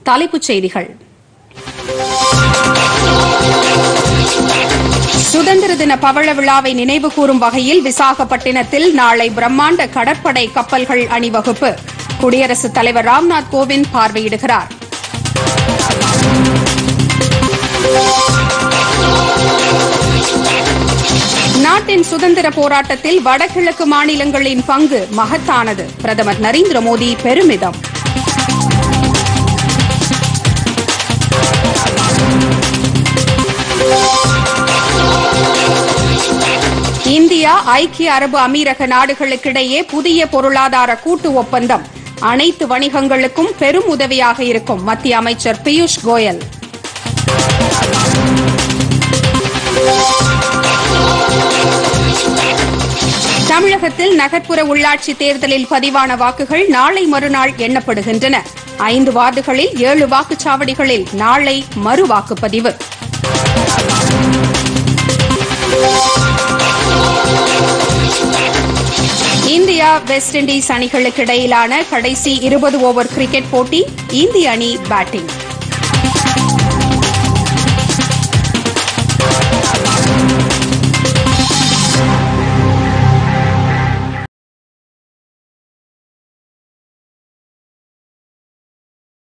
தலைப்புச் செய்திகள் சுதந்திர தின பவள விழாவை நினைவுகூரும் வகையில் விசாகப்பட்டினத்தில் நாளை பிரம்மாண்ட கடற்படை கப்பல்கள் அணிவகுப்பு குடியரசுத் தலைவர் ராம்நாத் கோவிந்த் பார்வையிடுகிறார் நாட்டின் சுதந்திர போராட்டத்தில் வடகிழக்கு மாநிலங்களின் பங்கு மகத்தானது பிரதமர் நரேந்திர மோடி பெருமிதம் இந்தியா ஐக்கிய அரபு அமீரக நாடுகளுக்கிடையே புதிய பொருளாதார கூட்டு ஒப்பந்தம் அனைத்து வணிகங்களுக்கும் பெரும் உதவியாக இருக்கும் மத்திய அமைச்சர் பியூஷ் கோயல் தமிழகத்தில் நகர்ப்புற உள்ளாட்சி தேர்தலில் பதிவான வாக்குகள் நாளை மறுநாள் எண்ணப்படுகின்றன ஐந்து வார்டுகளில் ஏழு வாக்குச்சாவடிகளில் நாளை மறு வாக்குப்பதிவு இந்தியா வெஸ்ட் இண்டீஸ் அணிகளுக்கு இடையிலான கடைசி இருபது ஓவர் கிரிக்கெட் போட்டி இந்திய அணி பேட்டிங்